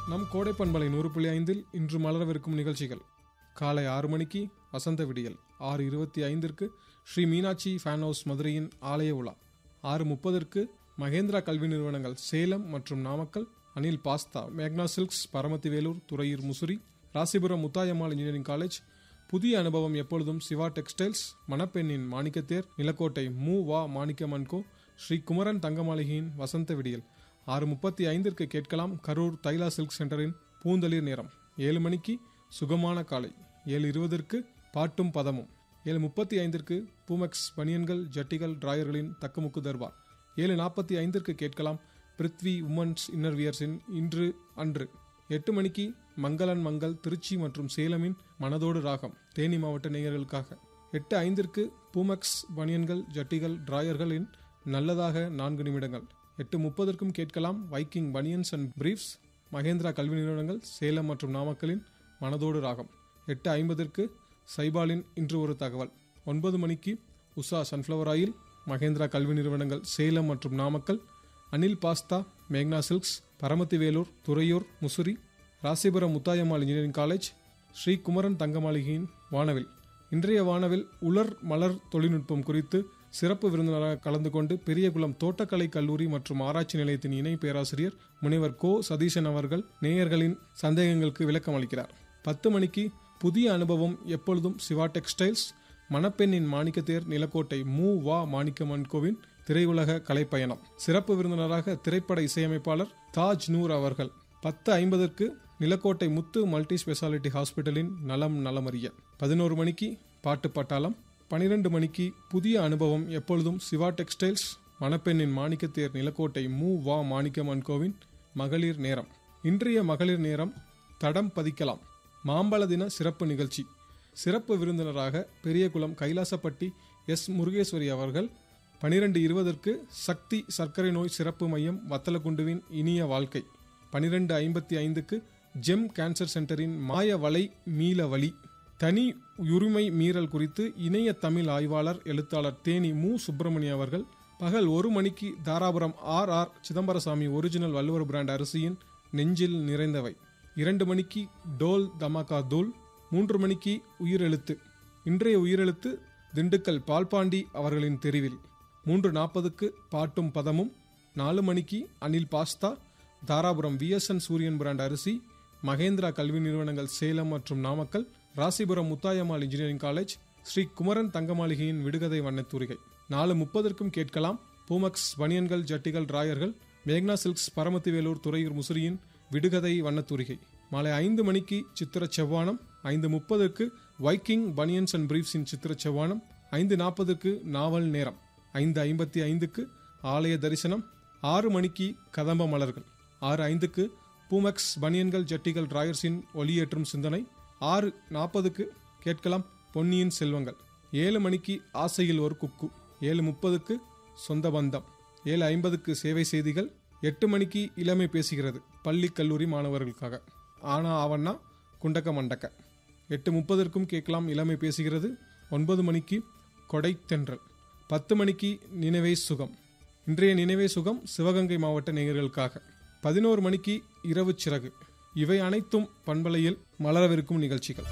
நம் கோடை பண்பலை நூறு புள்ளி ஐந்தில் இன்று மலரவிருக்கும் நிகழ்ச்சிகள் காலை ஆறு மணிக்கு வசந்த விடியல் ஆறு இருபத்தி ஐந்திற்கு ஸ்ரீ மீனாட்சி ஃபேன் ஹவுஸ் மதுரையின் ஆலய உலா ஆறு முப்பதற்கு மகேந்திரா கல்வி நிறுவனங்கள் சேலம் மற்றும் நாமக்கல் அனில் பாஸ்தா மேக்னா silks Paramathi Velur Thuraiyur Musiri Rasipuram Muthayammal engineering college புதிய அனுபவம் எப்பொழுதும் சிவா டெக்ஸ்டைல்ஸ் மணப்பெண்ணின் மாணிக்கத்தேர் நிலக்கோட்டை மு வா மாணிக்கமன்கோ ஸ்ரீ குமரன் தங்கமாளிகையின் வசந்த விடியல் ஆறு முப்பத்தி ஐந்திற்கு கேட்கலாம் கரூர் தைலா சில்க் சென்டரின் பூந்தளிர் நேரம் ஏழு மணிக்கு சுகமான காலை ஏழு இருபதற்கு பாட்டும் பதமும் ஏழு முப்பத்தி ஐந்திற்கு பூமெக்ஸ் பனியன்கள் ஜட்டிகள் டிராயர்களின் தக்குமுக்கு தர்பார் ஏழு நாற்பத்தி ஐந்திற்கு கேட்கலாம் பிருத்வி உமன்ஸ் இன்னர்வியர்ஸின் இன்று அன்று எட்டு மணிக்கு மங்களன் மங்கள் திருச்சி மற்றும் சேலமின் மனதோடு ராகம் தேனி மாவட்ட நேயர்களுக்காக எட்டு ஐந்திற்கு பூமெக்ஸ் பனியன்கள் ஜட்டிகள் டிராயர்களின் நல்லதாக நான்கு நிமிடங்கள் எட்டு முப்பதற்கும் கேட்கலாம் Viking banians and briefs Mahendra கல்வி நிறுவனங்கள் சேலம் மற்றும் நாமக்கலின் மனதோடு ராகம் எட்டு ஐம்பதற்கு சைபாலின் இன்று ஒரு தகவல் ஒன்பது மணிக்கு உஷா சன்ஃப்ளவர் ஆயில் மகேந்திரா கல்வி நிறுவனங்கள் சேலம் மற்றும் நாமக்கல் அனில் பாஸ்தா மேக்னா silks Paramathi Velur Thuraiyur Musiri Rasipuram Muthayammal engineering college Sri Kumaran தங்கமாளிகையின் வானவில் இன்றைய வானவில் உலர் மலர் தொழில்நுட்பம் குறித்து சிறப்பு விருந்தினராக கலந்து கொண்டு பெரியகுளம் தோட்டக்கலை கல்லூரி மற்றும் ஆராய்ச்சி நிலையத்தின் இணை பேராசிரியர் முனைவர் கோ சதீஷன் அவர்கள் நேயர்களின் சந்தேகங்களுக்கு விளக்கம் அளிக்கிறார் பத்து மணிக்கு புதிய அனுபவம் எப்பொழுதும் சிவா டெக்ஸ்டைல்ஸ் மணப்பெண்ணின் மாணிக்கத்தேர் நிலக்கோட்டை மு வா மாணிக்க மன்கோவின் திரையுலக கலைப்பயணம் சிறப்பு விருந்தினராக திரைப்பட இசையமைப்பாளர் தாஜ் நூர் அவர்கள் பத்து ஐம்பதற்கு நிலக்கோட்டை முத்து மல்டி ஸ்பெஷாலிட்டி ஹாஸ்பிட்டலின் நலம் நலமறிய பதினோரு மணிக்கு பாட்டு பட்டாளம் பனிரெண்டு மணிக்கு புதிய அனுபவம் எப்பொழுதும் சிவா டெக்ஸ்டைல்ஸ் மணப்பெண்ணின் மாணிக்கத்தேர் நிலக்கோட்டை மு வா மாணிக்க மன்கோவின் மகளிர் நேரம் இன்றைய மகளிர் நேரம் தடம் பதிக்கலாம் மாம்பழ தின சிறப்பு நிகழ்ச்சி சிறப்பு விருந்தினராக பெரியகுளம் கைலாசப்பட்டி எஸ் முருகேஸ்வரி அவர்கள் பனிரெண்டு இருபதற்கு சக்தி சர்க்கரை நோய் சிறப்பு மையம் வத்தலகுண்டுவின் இனிய வாழ்க்கை பனிரெண்டு ஐம்பத்தி ஐந்துக்கு ஜெம் கேன்சர் சென்டரின் மாய வலை மீள வழி தனி உரிமை மீறல் குறித்து இணைய தமிழ் ஆய்வாளர் எழுத்தாளர் தேனி மு சுப்பிரமணிய அவர்கள் பகல் ஒரு மணிக்கு Dharapuram R R Chidambarasami original Valluvar brand அரிசியின் நெஞ்சில் நிறைந்தவை இரண்டு மணிக்கு டோல் தமாகா தூள் மூன்று மணிக்கு உயிரெழுத்து இன்றைய உயிரெழுத்து திண்டுக்கல் பால்பாண்டி அவர்களின் தெரிவில் மூன்று நாற்பதுக்கு பாட்டும் பதமும் நாலு மணிக்கு Anil pasta Dharapuram VSN Suriyan brand அரிசி மகேந்திரா கல்வி நிறுவனங்கள் சேலம் மற்றும் நாமக்கல் ராசிபுரம் முத்தாயம்மாள் இன்ஜினியரிங் காலேஜ் ஸ்ரீ குமரன் தங்கமாளிகையின் விடுகதை வண்ணத்தூரிகை நாலு முப்பதற்கும் கேட்கலாம் பூமக்ஸ் பனியன்கள் ஜட்டிகள் டிராயர்கள் மேக்னா சில்க்ஸ் பரமத்தி வேலூர் துறையூர் முசிறியின் விடுகதை வண்ணத்தூரிகை மாலை ஐந்து மணிக்கு சித்திர செவ்வானம் ஐந்து முப்பதுக்கு வைக்கிங் பனியன்ஸ் அண்ட் பிரீஃப்ஸின் சித்திர செவ்வானம் ஐந்து நாற்பதுக்கு நாவல் நேரம் ஐந்து ஐம்பத்தி ஐந்துக்கு ஆலய தரிசனம் ஆறு மணிக்கு கதம்ப மலர்கள் ஆறு ஐந்துக்கு பூமெக்ஸ் பனியன்கள் ஜட்டிகள் டிராயர்ஸின் ஒளியேற்றும் சிந்தனை ஆறு நாற்பதுக்கு கேட்கலாம் பொன்னியின் செல்வங்கள் ஏழு மணிக்கு ஆசையில் ஒரு குக்கு ஏழு முப்பதுக்கு சொந்த பந்தம் ஏழு ஐம்பதுக்கு சேவை செய்திகள் எட்டு மணிக்கு இளமை பேசுகிறது பள்ளி கல்லூரி மாணவர்களுக்காக ஆனா ஆவண்ணா குண்டக்க மண்டக்க எட்டு முப்பதற்கும் கேட்கலாம் இளமை பேசுகிறது ஒன்பது மணிக்கு கொடை தென்றல் பத்து மணிக்கு நினைவே சுகம் இன்றைய நினைவே சுகம் சிவகங்கை மாவட்ட நேயர்களுக்காக பதினோரு மணிக்கு இரவு சிறகு இவை அனைத்தும் பண்பலையில் மலரவிருக்கும் நிகழ்ச்சிகள்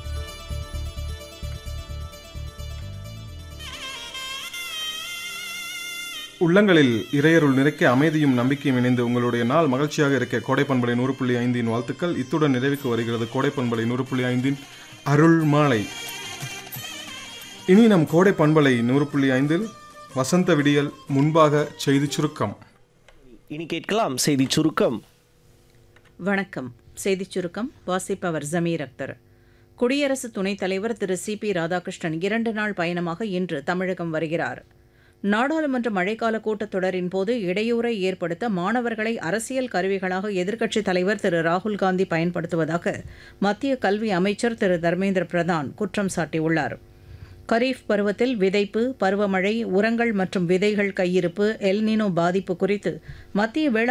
உள்ளங்களில் இறையருள் நிறைக்க அமைதியும் நம்பிக்கையும் இணைந்து உங்களுடைய நாள் மகிழ்ச்சியாக இருக்க கோடை பண்பலை நூறு புள்ளி ஐந்தின் வாழ்த்துக்கள் இத்துடன் நிறைவுக்கு வருகிறது கோடை பண்பலை நூறு புள்ளி ஐந்தின் அருள் மாலை இனி நம் கோடை பண்பலை நூறு புள்ளி ஐந்தில் வசந்த விடியல் முன்பாக செய்தி சுருக்கம் இனி கேட்கலாம் செய்தி சுருக்கம் வணக்கம் செய்திச் சுருக்கம் வாசிப்பவர் ஜமீர் அக்தர் குடியரசு துணைத் தலைவர் திரு சி பி ராதாகிருஷ்ணன் இரண்டு நாள் பயணமாக இன்று தமிழகம் வருகிறார் நாடாளுமன்ற மழைக்கால கூட்டத்தொடரின் போது இடையூறை ஏற்படுத்த மாணவர்களை அரசியல் கருவிகளாக எதிர்க்கட்சித் தலைவர் திரு ராகுல் காந்தி பயன்படுத்துவதாக மத்திய கல்வி அமைச்சர் திரு தர்மேந்திர பிரதான் குற்றம் சாட்டியுள்ளார் கரீஃப் பருவத்தில் விதைப்பு பருவமழை உரங்கள் மற்றும் விதைகள் கையிருப்பு எல்னினோ பாதிப்பு குறித்து மத்திய வேளாண்